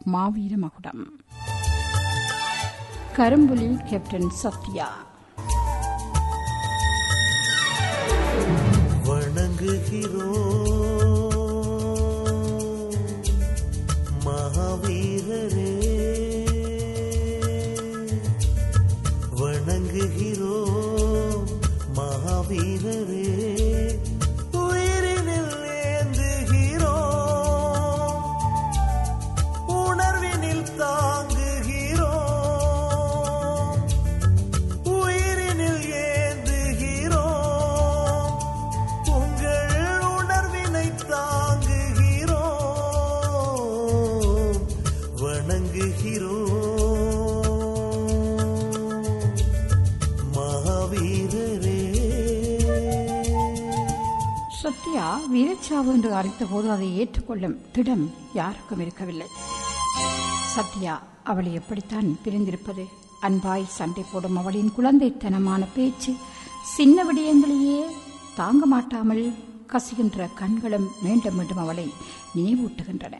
மாவீர மகுடம் கரும்புலி கேப்டன் சத்யா வணங்குகிறோம் மகாவீரரே வணங்குகிறோம் மகாவீரரே உயிரினில் ஏந்துகிறோம் உணர்வினில் தாங்குகிறோம் உயிரினில் ஏந்துகிறோம் உங்கள் உணர்வினை தாங்குகிறோம் வணங்குகிறோம் மகாவீரரே சத்யா வீரச்சாவு என்று அறித்தபோது அதை ஏற்றுக்கொள்ளும் திடம் யாருக்கும் இருக்கவில்லை சத்யா அவளை எப்படித்தான் பிரிந்திருப்பது அன்பாய் சண்டை போடும் அவளின் குழந்தைத்தனமான பேச்சு சின்ன விடயங்களையே தாங்க மாட்டாமல் கசிகின்ற கண்களும் மீண்டும் மீண்டும் அவளை நினைவூட்டுகின்றன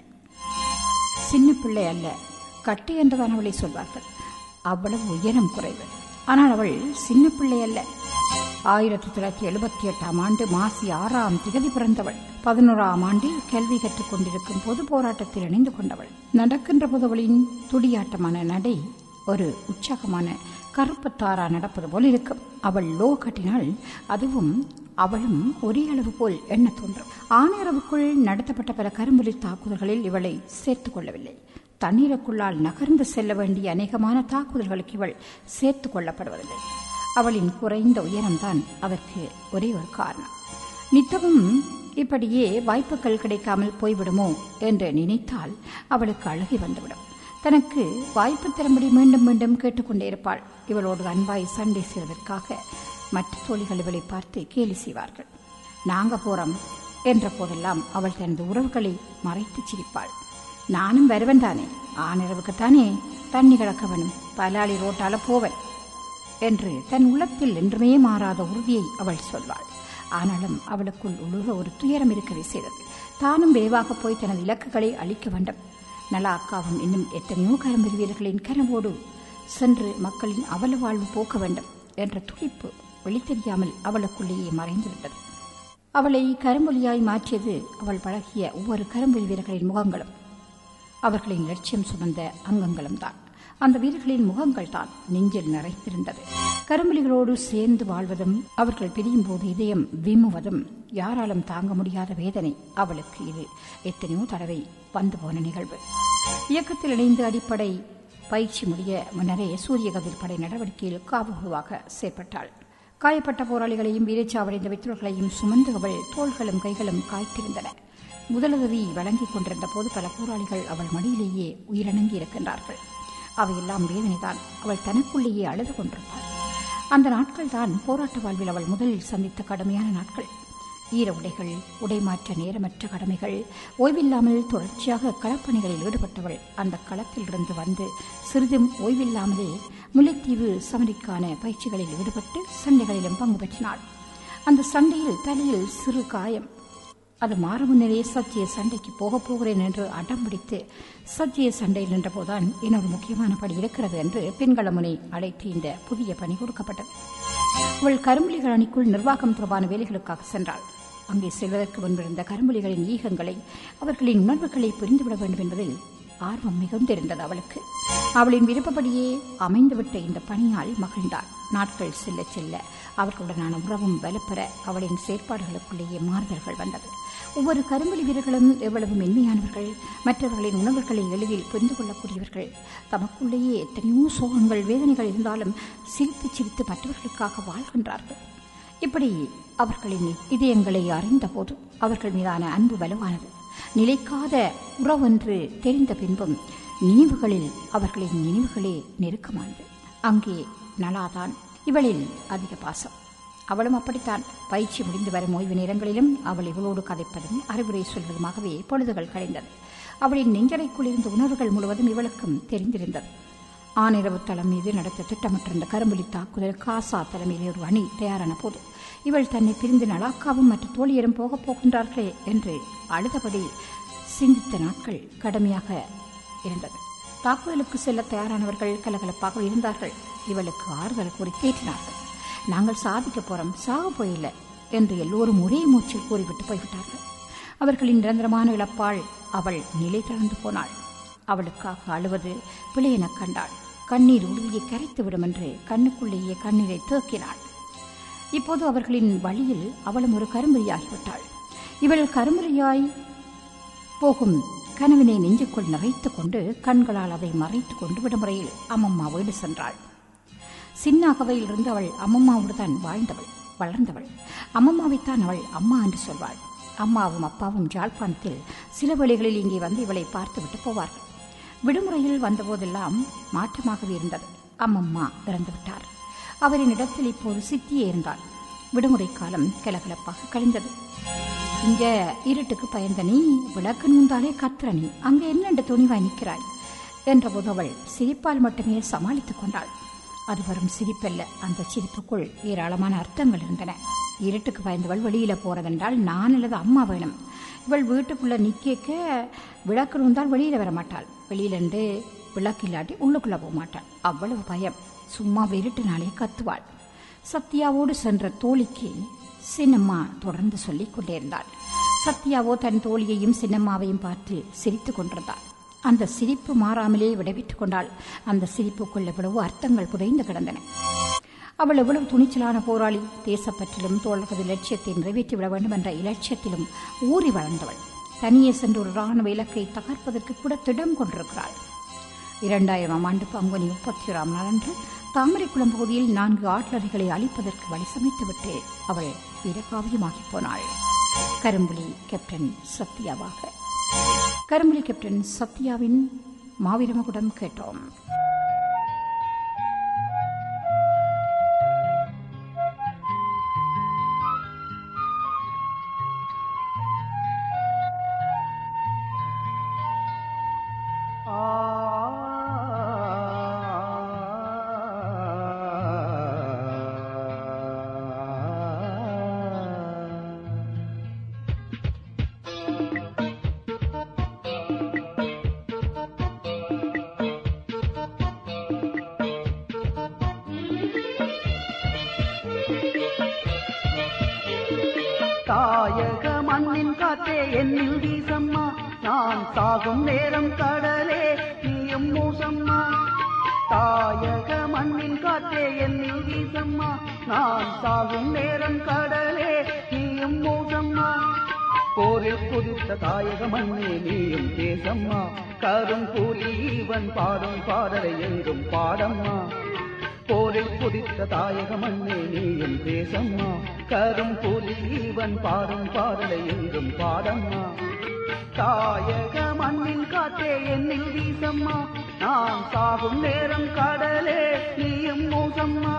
சின்ன பிள்ளை அல்ல கட்டு என்றுதான் அவளை சொல்வார்கள் அவ்வளவு உயரம் குறைவு ஆனால் அவள் சின்ன பிள்ளை அல்ல ஆயிரத்தி தொள்ளாயிரத்தி எழுபத்தி எட்டாம் ஆண்டு மாசி ஆறாம் திகதி பிறந்தவள் பதினோராம் ஆண்டில் கல்வி கற்றுக் கொண்டிருக்கும் பொது போராட்டத்தில் இணைந்து கொண்டவள் நடக்கின்ற போது அவளின் துடியாட்டமான நடை ஒரு உற்சாகமான கருப்பு தாரா நடப்பது போல் இருக்கும் அவள் லோ கட்டினால் அதுவும் அவளும் ஒரே அளவு போல் எண்ண தோன்றும் ஆணையரவுக்குள் நடத்தப்பட்ட பல கரும்புலி தாக்குதல்களில் இவளை சேர்த்துக் கொள்ளவில்லை தண்ணீருக்குள்ளால் நகர்ந்து செல்ல வேண்டிய அநேகமான தாக்குதல்களுக்கு இவள் சேர்த்துக் கொள்ளப்படுவதில்லை அவளின் குறைந்த உயரம்தான் அதற்கு ஒரே ஒரு காரணம் நித்தமும் இப்படியே வாய்ப்புகள் கிடைக்காமல் போய்விடுமோ என்று நினைத்தால் அவளுக்கு அழுகி வந்துவிடும் தனக்கு வாய்ப்பு தரும்படி மீண்டும் மீண்டும் கேட்டுக்கொண்டே இருப்பாள் இவளோடு அன்பாய் சண்டை செய்வதற்காக மற்ற தோழிகள் இவளை பார்த்து கேலி செய்வார்கள் நாங்க போறோம் என்ற போதெல்லாம் அவள் தனது உறவுகளை மறைத்து சிரிப்பாள் நானும் வருவன் தானே ஆனிரவுக்குத்தானே தண்ணி கிடக்க வேணும் பலாளி ரோட்டால போவன் என்று தன் உள்ளத்தில் என்றுமே மாறாத உறுதியை அவள் சொல்வாள் ஆனாலும் அவளுக்குள் உழுக ஒரு துயரம் இருக்கவே செய்தது தானும் விரைவாக போய் தனது இலக்குகளை அளிக்க வேண்டும் நல அக்காவும் இன்னும் எத்தனையோ கரும்பெரு வீரர்களின் கனவோடு சென்று மக்களின் அவல வாழ்வு போக்க வேண்டும் என்ற துடிப்பு வெளித்தெரியாமல் அவளுக்குள்ளேயே மறைந்துவிட்டது அவளை கரும்பொலியாய் மாற்றியது அவள் பழகிய ஒவ்வொரு கரும்பொலி வீரர்களின் முகங்களும் அவர்களின் லட்சியம் சுமந்த அங்கங்களும் தான் அந்த வீரர்களின் முகங்கள் தான் நெஞ்சில் நிறைந்திருந்தது கரும்புலிகளோடு சேர்ந்து வாழ்வதும் அவர்கள் பிரியும் போது இதயம் விம்முவதும் யாராலும் தாங்க முடியாத வேதனை அவளுக்கு இது எத்தனையோ தடவை வந்து போன நிகழ்வு இயக்கத்தில் இணைந்து அடிப்படை பயிற்சி முடிய முன்னரே சூரிய கதிர்படை நடவடிக்கையில் காவகுழுவாக செயற்பட்டாள் காயப்பட்ட போராளிகளையும் வீரச்சாவடைந்த வித்துவர்களையும் சுமந்து அவள் தோள்களும் கைகளும் காய்த்திருந்தன முதலுதவி வழங்கிக் கொண்டிருந்த போது பல போராளிகள் அவள் மடியிலேயே உயிரிணங்கி இருக்கின்றார்கள் அவையெல்லாம் வேதனைதான் அவள் தனக்குள்ளேயே அழுது கொண்டிருந்தாள் அந்த நாட்கள் தான் போராட்ட வாழ்வில் அவள் முதலில் சந்தித்த கடுமையான நாட்கள் ஈர உடைகள் உடைமாற்ற நேரமற்ற கடமைகள் ஓய்வில்லாமல் தொடர்ச்சியாக களப்பணிகளில் ஈடுபட்டவள் அந்த களத்தில் இருந்து வந்து சிறிதும் ஓய்வில்லாமலே முல்லைத்தீவு சமரிக்கான பயிற்சிகளில் ஈடுபட்டு சண்டைகளிலும் பங்கு பெற்றினாள் அந்த சண்டையில் தலையில் சிறு காயம் அது மாறும் முன்னரே சத்திய சண்டைக்கு போகப் போகிறேன் என்று அடம் பிடித்து சத்திய சண்டையில் நின்றபோதுதான் இன்னொரு முக்கியமான பணி இருக்கிறது என்று பெண்களமுனை அழைத்து இந்த புதிய பணி கொடுக்கப்பட்டது அவள் கரும்புலிகள் அணிக்குள் நிர்வாகம் தொடர்பான வேலைகளுக்காக சென்றாள் அங்கே செல்வதற்கு முன்பிருந்த கரும்புலிகளின் ஈகங்களை அவர்களின் உணர்வுகளை புரிந்துவிட வேண்டும் என்பதில் ஆர்வம் மிகுந்திருந்தது அவளுக்கு அவளின் விருப்பப்படியே அமைந்துவிட்ட இந்த பணியால் மகிழ்ந்தாள் நாட்கள் செல்ல செல்ல அவர்களுடனான உறவும் வலுப்பெற அவளின் செயற்பாடுகளுக்குள்ளேயே மாறுதல்கள் வந்தது ஒவ்வொரு கரும்புலி வீரர்களும் எவ்வளவு மென்மையானவர்கள் மற்றவர்களின் உணர்வுகளை எளிதில் புரிந்து கொள்ளக்கூடியவர்கள் தமக்குள்ளேயே எத்தனையோ சோகங்கள் வேதனைகள் இருந்தாலும் சிரித்து சிரித்து மற்றவர்களுக்காக வாழ்கின்றார்கள் இப்படி அவர்களின் இதயங்களை அறிந்தபோது அவர்கள் மீதான அன்பு வலுவானது நிலைக்காத உறவென்று தெரிந்த பின்பும் நினைவுகளில் அவர்களின் நினைவுகளே நெருக்கமானது அங்கே நலாதான் இவளில் அதிக பாசம் அவளும் அப்படித்தான் பயிற்சி முடிந்து வரும் ஓய்வு நேரங்களிலும் அவள் இவளோடு கதைப்பதும் அறிவுரை சொல்வதுமாகவே பொழுதுகள் கழிந்தது அவளின் நெஞ்சடைக்குள் இருந்த உணர்வுகள் முழுவதும் இவளுக்கும் தெரிந்திருந்தது ஆனிரவு தளம் மீது நடத்த திட்டமிட்டிருந்த கரும்புலி தாக்குதல் காசா தலைமையிலே ஒரு அணி தயாரான போது இவள் தன்னை பிரிந்து நலாக்காவும் மற்ற தோழியரும் போகப் போகின்றார்களே என்று அழுதபடி சிந்தித்த நாட்கள் கடுமையாக இருந்தது தாக்குதலுக்கு செல்ல தயாரானவர்கள் கலகலப்பாக இருந்தார்கள் இவளுக்கு ஆறுதல் கூறி தேற்றினார்கள் நாங்கள் சாதிக்க போறோம் சாக போயில்லை என்று எல்லோரும் ஒரே மூச்சில் கூறிவிட்டு போய்விட்டார்கள் அவர்களின் நிரந்தரமான இழப்பால் அவள் நிலை தளர்ந்து போனாள் அவளுக்காக அழுவது பிழை எனக் கண்டாள் கண்ணீர் உறுதியை கரைத்துவிடும் என்று கண்ணுக்குள்ளேயே கண்ணீரை தேக்கினாள் இப்போது அவர்களின் வழியில் அவளும் ஒரு கரும்புரியாகிவிட்டாள் இவள் கரும்புரியாய் போகும் கனவினை நெஞ்சுக்குள் நிறைத்துக் கொண்டு கண்களால் அதை மறைத்துக் கொண்டு விடுமுறையில் அம்மம்மா வீடு சென்றாள் சின்ன அகவையிலிருந்து அவள் அம்மம்மாவோடு தான் வாழ்ந்தவள் வளர்ந்தவள் அம்மம்மாவைத்தான் அவள் அம்மா என்று சொல்வாள் அம்மாவும் அப்பாவும் ஜாழ்ப்பாணத்தில் சில வேளைகளில் இங்கே வந்து இவளை பார்த்துவிட்டு போவார்கள் விடுமுறையில் வந்தபோதெல்லாம் மாற்றமாகவே இருந்தது அம்மம்மா இறந்து விட்டார் அவரின் இடத்தில் இப்போது சித்தியே இருந்தாள் விடுமுறை காலம் கலகலப்பாக கழிந்தது இங்க இருட்டுக்கு பயந்த நீ விளக்கு நூந்தாலே கத்துற நீ அங்க என்னென்று துணிவாய் நிற்கிறாய் என்றபோது அவள் சிரிப்பால் மட்டுமே சமாளித்துக் கொண்டாள் அது வரும் சிரிப்பல்ல அந்த சிரிப்புக்குள் ஏராளமான அர்த்தங்கள் இருந்தன இருட்டுக்கு பயந்தவள் வெளியில போறதென்றால் நான் அல்லது அம்மா வேணும் இவள் வீட்டுக்குள்ள நிக்க விளக்கு நூந்தால் வெளியில வர மாட்டாள் வெளியிலண்டு விளக்கு இல்லாட்டி உள்ளுக்குள்ள போக மாட்டாள் அவ்வளவு பயம் சும்மா இருட்டுனாலே கத்துவாள் சத்யாவோடு சென்ற தோழிக்கு சின்னம்மா தொடர்ந்து சொல்லிக் கொண்டிருந்தாள் சத்யாவோ தன் தோழியையும் சின்னம்மாவையும் பார்த்து சிரித்துக் கொண்டிருந்தாள் அந்த சிரிப்பு மாறாமலே விடைபெற்றுக் கொண்டாள் அந்த சிரிப்புக்குள் எவ்வளவோ அர்த்தங்கள் புதைந்து கிடந்தன அவள் எவ்வளவு துணிச்சலான போராளி தேசப்பற்றிலும் தோழர்களது இலட்சியத்தை நிறைவேற்றிவிட வேண்டும் என்ற இலட்சியத்திலும் ஊறி வளர்ந்தவள் தனியே சென்று ஒரு ராணுவ இலக்கை தகர்ப்பதற்கு கூட திடம் கொண்டிருக்கிறாள் இரண்டாயிரம் ஆண்டு பங்குனி முப்பத்தி ஓராம் நாளன்று தாமரைக்குளம் பகுதியில் நான்கு ஆட்லரிகளை அழிப்பதற்கு வழி சமைத்துவிட்டு அவள் வீரகாவியமாகி போனாள் கரும்புலி கேப்டன் சத்யாவாக கரும்புலி கேப்டன் சத்யாவின் மாவீரமகுடம் கேட்டோம் தாயக மண்ணின் காத்தே என்னில் வீசம்மா நான் சாகும் நேரம் கடலே நீயும் மூசம்மா தாயக மண்ணின் காத்தே என்னில் வீசம்மா நான் சாகும் நேரம் கடலே நீயும் மூசம்மா போரில் குதித்த தாயக மண்ணே நீயும் தேசம்மா கரும் கூலி இவன் பாடும் பாடலை எங்கும் பாடம்மா போரில் குதித்த தாயக மண்ணே நீயும் தேசம்மா கரும் புலி இவன் பாடும் பாடலை எங்கும் பாடம்மா தாயக மண்ணின் காத்தே என்னில் வீசம்மா நான் சாகும் நேரம் கடலே நீயும் மூசம்மா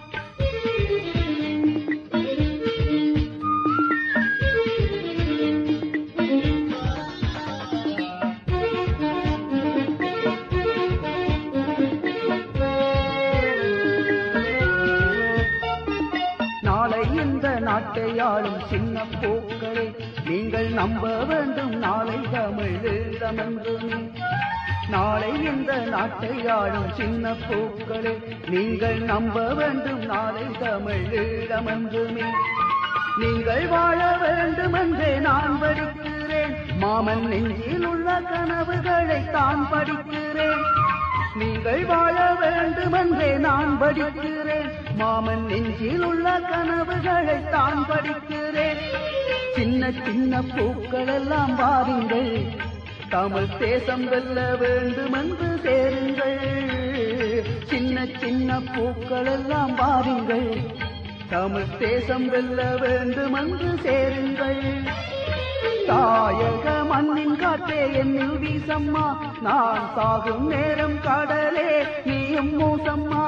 நாளை இந்த நாட்டை ஆளும் சின்ன போக்களே நீங்கள் நம்ப வேண்டும் நாளை தமிழ் ஈழமென்றுமே நாளை இந்த நாட்டை ஆளும் சின்ன பூக்களே நீங்கள் நம்ப வேண்டும் நாளை தமிழ் ஈழமென்றுமே நீங்கள் வாழ வேண்டும் என்றே நான் படிக்கிறேன் மாமன் நெஞ்சில் உள்ள கனவுகளை தான் படிக்கிறேன் நீங்கள் வாழ வேண்டும் என்றே நான் படிக்கிறேன் மாமன் நெஞ்சில் உள்ள கனவுகளை தான் படிக்கிறேன் சின்ன சின்ன பூக்கள் எல்லாம் வாருங்கள் தமிழ் தேசம் வெல்ல வேண்டும் என்று சேருங்கள் சின்ன சின்ன பூக்கள் எல்லாம் வாருங்கள் தமிழ் தேசம் வெல்ல வேண்டும் என்று சேருங்கள் தாயக மண்ணின் காற்றே என்னில் வீசம்மா நான் சாகும் நேரம் கடலே நீயும் மூசம்மா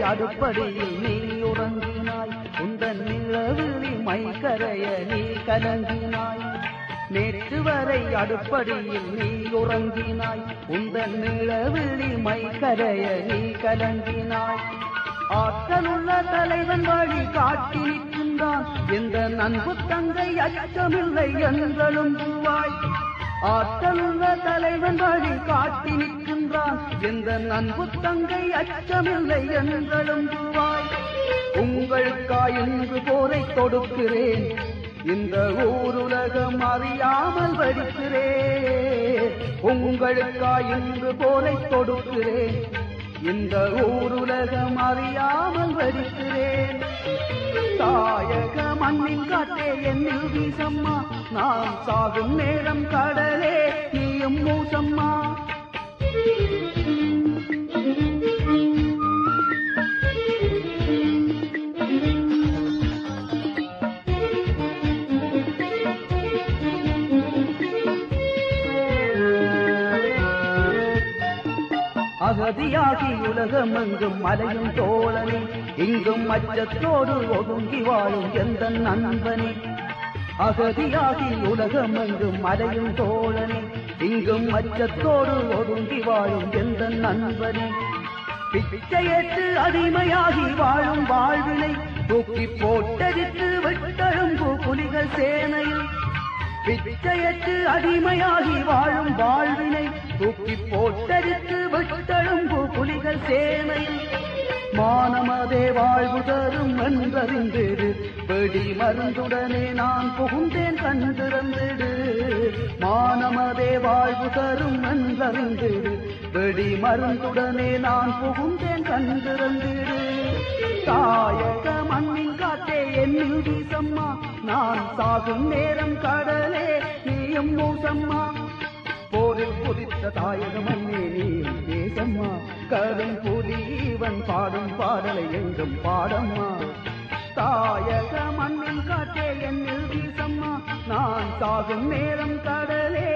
அடுப்படியில் நீ உறங்கினாய் உந்தன் நிலவிழி மைக்கரைய நீ கலங்கினாய் நேற்று வரை அடுப்படியில் நீ உறங்கினாய் உந்தன் நிலவிழி மைக்கரைய நீ கலங்கினாய் ஆற்றலுள்ள தலைவன் வழி காட்டி நிற்கின்றான் எந்த நண்பு தங்கை அச்சமில்லை என்றலும் பூவாய் ஆற்றலுள்ள தலைவன் வழி காட்டி நிற்கின்றான் எந்த நண்பு தங்கை அச்சமில்லை என்றலும் பூவாய் உங்களுக்காய் இன்று போரை தொடுக்கிறேன் இந்த ஊருலகம் அறியாமல் வடிக்கிறேன் உங்களுக்காய் இன்று போரை தொடுக்கிறேன் இந்த ஊருலகம் அறியாமல் வடிக்கிறேன் தாயக மண்ணின் காற்றே என்னில் வீசம்மா நான் சாகும் நேரம் கடலே நீயும் மூசம்மா அகதியாகி உலகமெங்கும் மலையும் தோழனே இங்கும் அச்சத்தோடு ஒதுங்கி வாழும் எந்த நண்பனே அகதியாகி உலகமெங்கும் மலையும் தோழனே இங்கும் அச்சத்தோடு ஒதுங்கி வாழும் எந்த நண்பனே பிச்சையேற்று அடிமையாகி வாழும் வாழ்வினை தூக்கி போட்டடித்து விட்டழும்பு புலிகள் சேனையில் பிச்சையற்று அடிமையாகி வாழும் வாழ்வினை தூக்கி போட்டடித்து விட்டழும்பு புலிகள் சேனையில் மானமதே வாழ்வு தரும் என்றறிந்திடு வெடி மருந்துடனே நான் புகுந்தேன் கண்டிருந்திடு மானமதே வாழ்வு தரும் என்றறிந்திடு வெடி மருந்துடனே நான் புகுந்தேன் கண்டிருந்திடு தாயக மண்ணின் காத்தே என்னில் வீசம்மா நான் சாகும் நேரம் கடலே நீயும் மூசம்மா போரில் குதித்த தாயக மண்ணே நீயும் தேசம்மா கரும் புலி இவன் பாடும் பாடலை எங்கும் பாடம்மா தாயக மண்ணின் காற்றே என்னில் வீசம்மா நான் சாகும் நேரம் கடலே